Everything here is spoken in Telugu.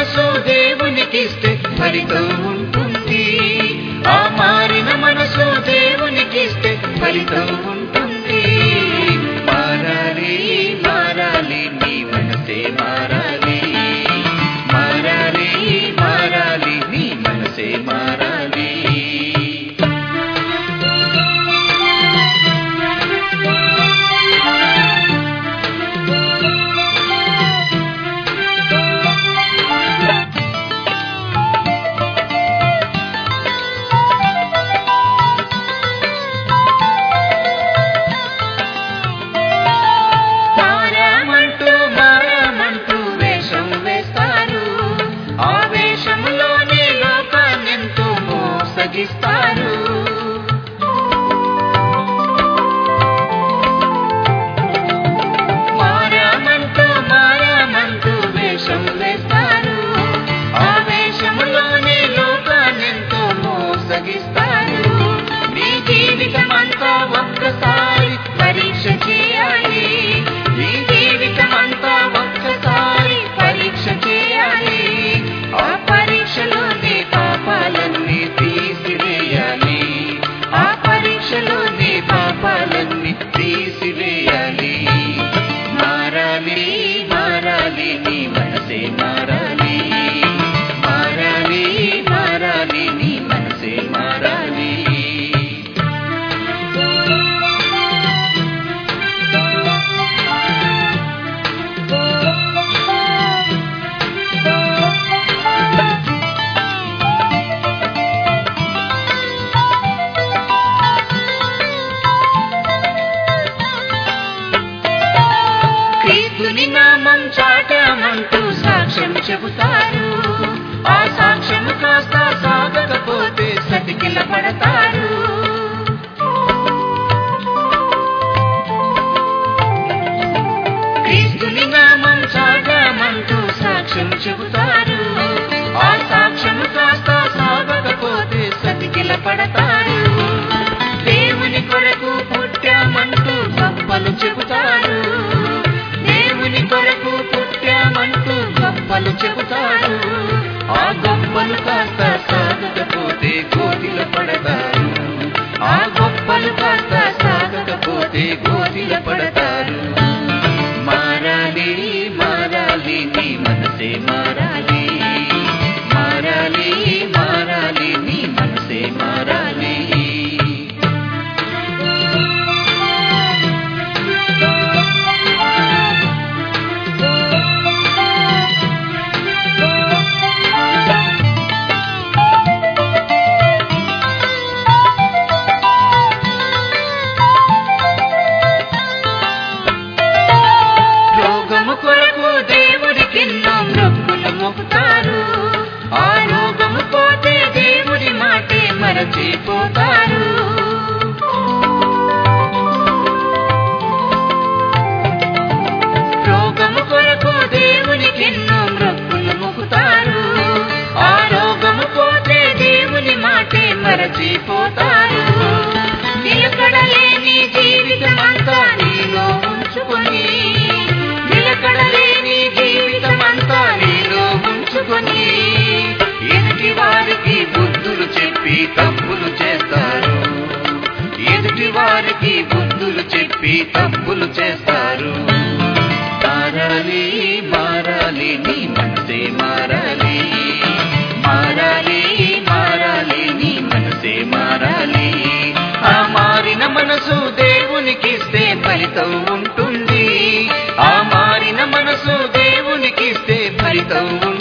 మనసు దేవునికిస్తే ఫలితం ఉంటుంది ఆ మారిన మనసు దేవునికిస్తే ఫలితం ఉంటుంది మారాలి మారాలి నీ మనసే మారాలి మారాలి మారాలి నీ మనసే మారాలి మారామంటూ మారామంటూ వేషం వేస్తారు ఆ వేషంలోనే లోకాన్నెంతో మోసగిస్తారు మారామంటూ మారామంటూ వేషం వేస్తారు ఆ వేషంలోనే లోకాన్నెంతో మోసగిస్తారు నీ జీవితమంతా ఒక్కసారి పరీక్ష చేయాలి నీ జీవితమంతా ఒక్కసారి పరీక్ష చేయాలి ఆ పరీక్షలో నీ పాపాలన్నీ తీసివేయాలి ఆ పరీక్షలో నీ పాపాలన్నీ తీసివేయాలి మారాలి మారాలి నీ మనసే మారాలి మారాలి మారాలి నీ మనసే మారాలి క్రీస్తుని నామం చాటామంటూ సాక్ష్యం చెబుతారు ఆ సాక్ష్యం కాస్త సాగకపోతే సతికిల పడతారు క్రీస్తుని నామం చాటామంటూ సాక్ష్యం చెబుతారు ఆ సాక్ష్యం కాస్త సాగకపోతే సతికిల పడతారు దేవుని కొరకు పుట్టామంటూ గొప్పలు చెబుతారు దేవుని కొరకు పుట్టామంటూ గొప్పలు చెబుతారు ఆ గొప్పలు కాస్త సాగకపోతే గోతిల పడతారు ఆ గొప్పలు కాస్త సాగకపోతే గోతిల పడతారు మారాలి మారాలి నీ మనసే మారాలి మారాలి మారాలి నీ మనసే మారాలి రోగము కొరకు దేవుడికెన్నో మొక్కులు మొక్కుతారు ఆ రోగము పోతే దేవుడి మాటే మరచిపోతారు రోగము కొరకు దేవునికెన్నో మొక్కులు మొక్కుతారు ఆ రోగము పోతే దేవుని మాటే మరచిపోతారు నిలకడలేని జీవితమంతా నీలో ఉంచుకొని నిలకడలేని జీవితమంతా నీలో ఉంచుకొని ఎదుటి వారికి బుద్ధులు చెప్పి తప్పులు చేస్తారు ఎదుటి వారికి బుద్ధులు చెప్పి తప్పులు చేస్తారు మారాలి మారాలి నీ మనసే మారాలి మారాలి మారాలి నీ మనసే మారాలి ఆ మారిన మనసు దేవునికిస్తే ఫలితం ఉంటుంది ఆ మారిన మనసు దేవునికిస్తే ఫలితం ఉంటుంది